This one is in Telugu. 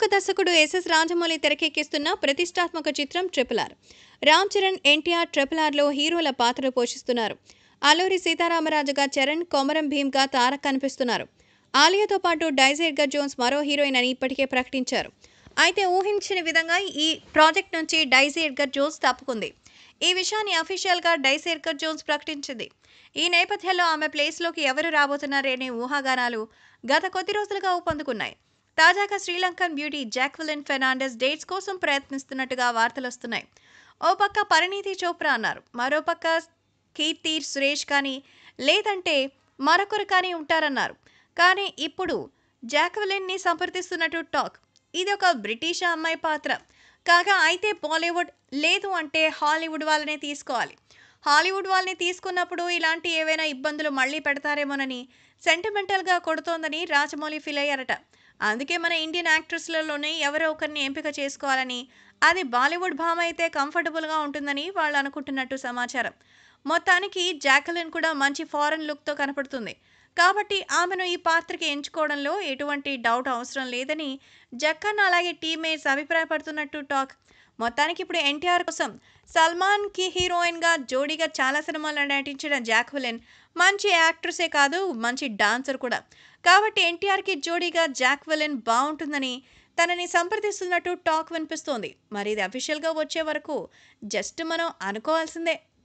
దర్శకుడు ఎస్ఎస్ రాజమౌళి తెరకెక్కిస్తున్న ప్రతిష్టాత్మక చిత్రం triple R Ram Charan NTR triple ఆర్లో హీరోల పాత్రలు పోషిస్తున్నారు అల్లూరి సీతారామరాజుగా చరణ్ కొమరం భీమ్గా తారక్ కనిపిస్తున్నారు ఆలియాతో పాటు డైజీ ఎడ్గర్ జోన్స్ మరో హీరోయిన్ అని ఇప్పటికే ప్రకటించారు అయితే ఊహించిన విధంగా ఈ ప్రాజెక్ట్ నుంచి డైజీ ఎడ్గర్ జోన్స్ తప్పుకుంది ఈ విషయాన్ని అఫీషియల్గా డైసీ ఎడ్గర్ జోన్స్ ప్రకటించింది ఈ నేపథ్యంలో ఆమె ప్లేస్లోకి ఎవరు రాబోతున్నారనే ఊహాగానాలు గత కొద్ది రోజులుగా ఊపందుకున్నాయి తాజాగా Sri Lankan beauty Jacqueline Fernandez dates కోసం ప్రయత్నిస్తున్నట్టుగా వార్తలు వస్తున్నాయి ఓ పక్క పరిణీతి చోప్రా అన్నారు మరో పక్క కీర్తి సురేష్ కానీ లేదంటే మరొకరు కానీ ఉంటారన్నారు కానీ ఇప్పుడు జాక్వెలిన్ని సంప్రదిస్తున్నట్టు టాక్ ఇది ఒక బ్రిటిష్ అమ్మాయి పాత్ర కాగా అయితే బాలీవుడ్ లేదు అంటే హాలీవుడ్ వాళ్ళనే తీసుకోవాలి హాలీవుడ్ వాళ్ళని తీసుకున్నప్పుడు ఇలాంటి ఏవైనా ఇబ్బందులు మళ్ళీ పెడతారేమోనని సెంటిమెంటల్గా కొడుతోందని రాజమౌళి ఫీల్ అయ్యారట అందుకే మన ఇండియన్ యాక్ట్రెస్లలోనే ఎవరో ఒకరిని ఎంపిక చేసుకోవాలని అది బాలీవుడ్ భామ అయితే కంఫర్టబుల్గా ఉంటుందని వాళ్ళు అనుకుంటున్నట్టు సమాచారం మొత్తానికి జాకలిన్ కూడా మంచి ఫారెన్ లుక్తో కనపడుతుంది కాబట్టి ఆమెను ఈ పాత్రకి ఎంచుకోవడంలో ఎటువంటి డౌట్ అవసరం లేదని జక్కన్ అలాగే టీమ్మేట్స్ అభిప్రాయపడుతున్నట్టు టాక్ మొత్తానికి ఇప్పుడు ఎన్టీఆర్ కోసం సల్మాన్కి హీరోయిన్గా జోడీగా చాలా సినిమాల్లో నటించిన జాక్వెలిన్ మంచి యాక్ట్రెసే కాదు మంచి డాన్సర్ కూడా కాబట్టి ఎన్టీఆర్కి జోడీగా జాక్వెలిన్ బాగుంటుందని తనని సంప్రదిస్తున్నట్టు టాక్ వినిపిస్తోంది మరి ఇది అఫీషియల్గా వచ్చే వరకు జస్ట్ మనం అనుకోవాల్సిందే